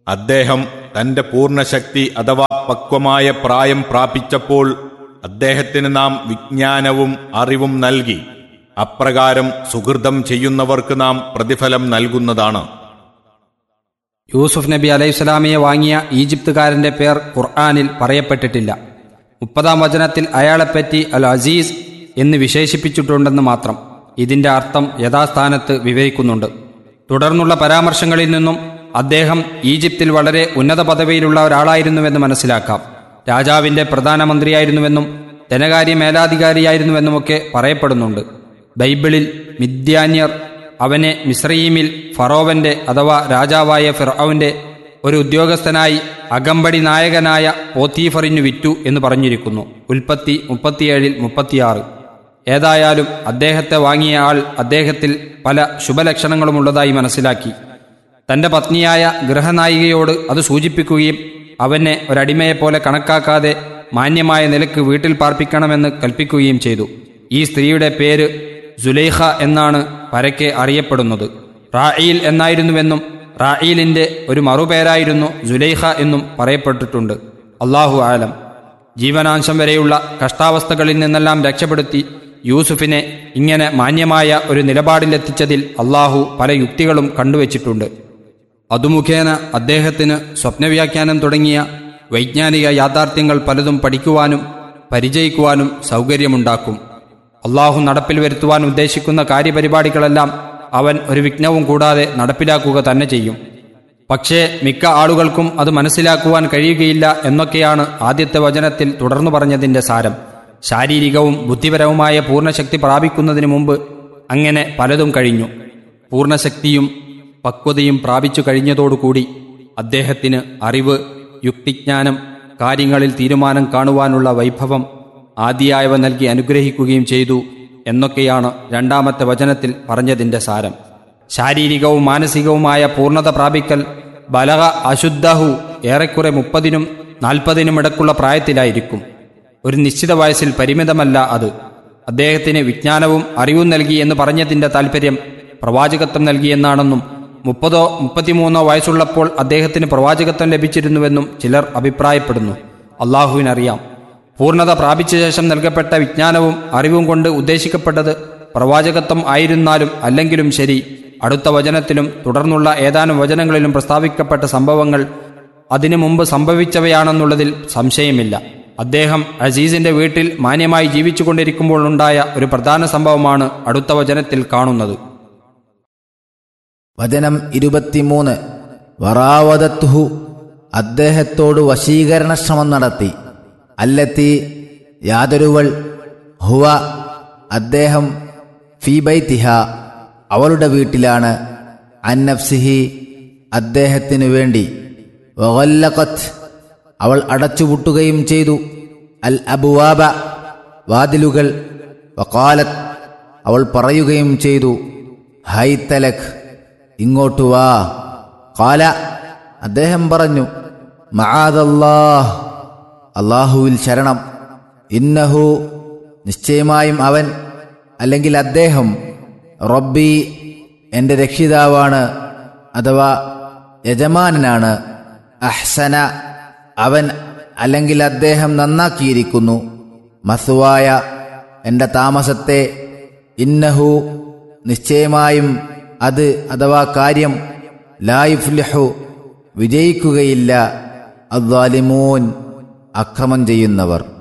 അദ്ദേഹം തന്റെ പൂർണ്ണശക്തി അഥവാ പക്വമായ പ്രായം പ്രാപിച്ചപ്പോൾ അദ്ദേഹത്തിന് നാം വിജ്ഞാനവും അറിവും നൽകി അപ്രകാരം സുഹൃതം ചെയ്യുന്നവർക്ക് നാം പ്രതിഫലം നൽകുന്നതാണ് യൂസുഫ് നബി അലൈഹിസ്സലാമിയെ വാങ്ങിയ ഈജിപ്തുകാരന്റെ പേർ ഖുർആാനിൽ പറയപ്പെട്ടിട്ടില്ല മുപ്പതാം വചനത്തിൽ അയാളെപ്പറ്റി അൽ അസീസ് എന്ന് വിശേഷിപ്പിച്ചിട്ടുണ്ടെന്ന് മാത്രം ഇതിന്റെ അർത്ഥം യഥാസ്ഥാനത്ത് വിവരിക്കുന്നുണ്ട് തുടർന്നുള്ള പരാമർശങ്ങളിൽ നിന്നും അദ്ദേഹം ഈജിപ്തിൽ വളരെ ഉന്നത പദവിയിലുള്ള ഒരാളായിരുന്നുവെന്ന് മനസ്സിലാക്കാം രാജാവിന്റെ പ്രധാനമന്ത്രിയായിരുന്നുവെന്നും ധനകാര്യ മേലാധികാരിയായിരുന്നുവെന്നുമൊക്കെ പറയപ്പെടുന്നുണ്ട് ബൈബിളിൽ മിഥ്യാന്യർ അവനെ മിശ്രീമിൽ ഫറോവന്റെ അഥവാ രാജാവായ ഫിറൌന്റെ ഒരു ഉദ്യോഗസ്ഥനായി അകമ്പടി നായകനായ പോത്തീഫറിനു വിറ്റു എന്ന് പറഞ്ഞിരിക്കുന്നു ഉൽപ്പത്തി മുപ്പത്തിയേഴിൽ മുപ്പത്തിയാറ് ഏതായാലും അദ്ദേഹത്തെ വാങ്ങിയ ആൾ അദ്ദേഹത്തിൽ പല ശുഭലക്ഷണങ്ങളുമുള്ളതായി മനസ്സിലാക്കി തന്റെ പത്നിയായ ഗൃഹനായികയോട് അത് സൂചിപ്പിക്കുകയും അവനെ ഒരടിമയെപ്പോലെ കണക്കാക്കാതെ മാന്യമായ നിലക്ക് വീട്ടിൽ പാർപ്പിക്കണമെന്ന് കൽപ്പിക്കുകയും ചെയ്തു ഈ സ്ത്രീയുടെ പേര് സുലൈഖ എന്നാണ് പരക്കെ അറിയപ്പെടുന്നത് റായിൽ എന്നായിരുന്നുവെന്നും റായിലിന്റെ ഒരു മറുപേരായിരുന്നു സുലൈഖ എന്നും പറയപ്പെട്ടിട്ടുണ്ട് അള്ളാഹു ആലം ജീവനാംശം വരെയുള്ള കഷ്ടാവസ്ഥകളിൽ നിന്നെല്ലാം രക്ഷപ്പെടുത്തി യൂസുഫിനെ ഇങ്ങനെ മാന്യമായ ഒരു നിലപാടിലെത്തിച്ചതിൽ അള്ളാഹു പല യുക്തികളും കണ്ടുവച്ചിട്ടുണ്ട് അതുമുഖേന അദ്ദേഹത്തിന് സ്വപ്നവ്യാഖ്യാനം തുടങ്ങിയ വൈജ്ഞാനിക യാഥാർത്ഥ്യങ്ങൾ പലതും പഠിക്കുവാനും പരിചയിക്കുവാനും സൗകര്യമുണ്ടാക്കും അള്ളാഹു നടപ്പിൽ വരുത്തുവാൻ ഉദ്ദേശിക്കുന്ന കാര്യപരിപാടികളെല്ലാം അവൻ ഒരു വിഘ്നവും കൂടാതെ നടപ്പിലാക്കുക തന്നെ ചെയ്യും പക്ഷേ മിക്ക ആളുകൾക്കും അത് മനസ്സിലാക്കുവാൻ കഴിയുകയില്ല എന്നൊക്കെയാണ് ആദ്യത്തെ വചനത്തിൽ തുടർന്നു പറഞ്ഞതിന്റെ സാരം ശാരീരികവും ബുദ്ധിപരവുമായ പൂർണ്ണശക്തി പ്രാപിക്കുന്നതിന് മുമ്പ് അങ്ങനെ പലതും കഴിഞ്ഞു പൂർണ്ണശക്തിയും പക്വതയും പ്രാപിച്ചു കഴിഞ്ഞതോടുകൂടി അദ്ദേഹത്തിന് അറിവ് യുക്തിജ്ഞാനം കാര്യങ്ങളിൽ തീരുമാനം കാണുവാനുള്ള വൈഭവം ആദിയായവ നൽകി അനുഗ്രഹിക്കുകയും ചെയ്തു എന്നൊക്കെയാണ് രണ്ടാമത്തെ വചനത്തിൽ പറഞ്ഞതിന്റെ സാരം ശാരീരികവും മാനസികവുമായ പൂർണ്ണത പ്രാപിക്കൽ ബലഹ അശുദ്ധഹു ഏറെക്കുറെ മുപ്പതിനും നാൽപ്പതിനും ഇടക്കുള്ള പ്രായത്തിലായിരിക്കും ഒരു നിശ്ചിത വയസ്സിൽ പരിമിതമല്ല അത് അദ്ദേഹത്തിന് വിജ്ഞാനവും അറിവും നൽകി എന്ന് പറഞ്ഞതിന്റെ താൽപ്പര്യം പ്രവാചകത്വം നൽകിയെന്നാണെന്നും മുപ്പതോ മുപ്പത്തിമൂന്നോ വയസ്സുള്ളപ്പോൾ അദ്ദേഹത്തിന് പ്രവാചകത്വം ലഭിച്ചിരുന്നുവെന്നും ചിലർ അഭിപ്രായപ്പെടുന്നു അള്ളാഹുവിനറിയാം പൂർണ്ണത പ്രാപിച്ച ശേഷം നൽകപ്പെട്ട വിജ്ഞാനവും അറിവും കൊണ്ട് ഉദ്ദേശിക്കപ്പെട്ടത് പ്രവാചകത്വം ആയിരുന്നാലും അല്ലെങ്കിലും ശരി അടുത്ത വചനത്തിലും തുടർന്നുള്ള ഏതാനും വചനങ്ങളിലും പ്രസ്താവിക്കപ്പെട്ട സംഭവങ്ങൾ അതിനു മുമ്പ് സംഭവിച്ചവയാണെന്നുള്ളതിൽ സംശയമില്ല അദ്ദേഹം അസീസിന്റെ വീട്ടിൽ മാന്യമായി ജീവിച്ചുകൊണ്ടിരിക്കുമ്പോൾ ഉണ്ടായ ഒരു പ്രധാന സംഭവമാണ് അടുത്ത വചനത്തിൽ കാണുന്നത് വചനം ഇരുപത്തിമൂന്ന് വറാവതത്തുഹു അദ്ദേഹത്തോട് വശീകരണ ശ്രമം നടത്തി അല്ലെത്തി യാതൊരുവൾ ഹുവ അദ്ദേഹം ഫീബൈത്തിഹ അവളുടെ വീട്ടിലാണ് അന്നഫ്സിഹി അദ്ദേഹത്തിനു വേണ്ടി വഗല്ലഖത്ത് അവൾ അടച്ചുപൂട്ടുകയും ചെയ്തു അൽ അബുവാബ വാതിലുകൾ വക്കാലത്ത് അവൾ പറയുകയും ചെയ്തു ഹൈത്തലഖ് ഇങ്ങോട്ട് വാ കാല അദ്ദേഹം പറഞ്ഞു മആദല്ലാഹ് അള്ളാഹുവിൽ ശരണം ഇന്നഹു നിശ്ചയമായും അവൻ അല്ലെങ്കിൽ അദ്ദേഹം റബ്ബി എൻ്റെ രക്ഷിതാവാണ് അഥവാ യജമാനനാണ് അഹ്സന അവൻ അല്ലെങ്കിൽ അദ്ദേഹം നന്നാക്കിയിരിക്കുന്നു മസുവായ എൻ്റെ താമസത്തെ ഇന്നഹു നിശ്ചയമായും അത് അഥവാ കാര്യം ലായുഫ്ലിഹു വിജയിക്കുകയില്ല അദ്വാലിമൂൻ അക്രമം ചെയ്യുന്നവർ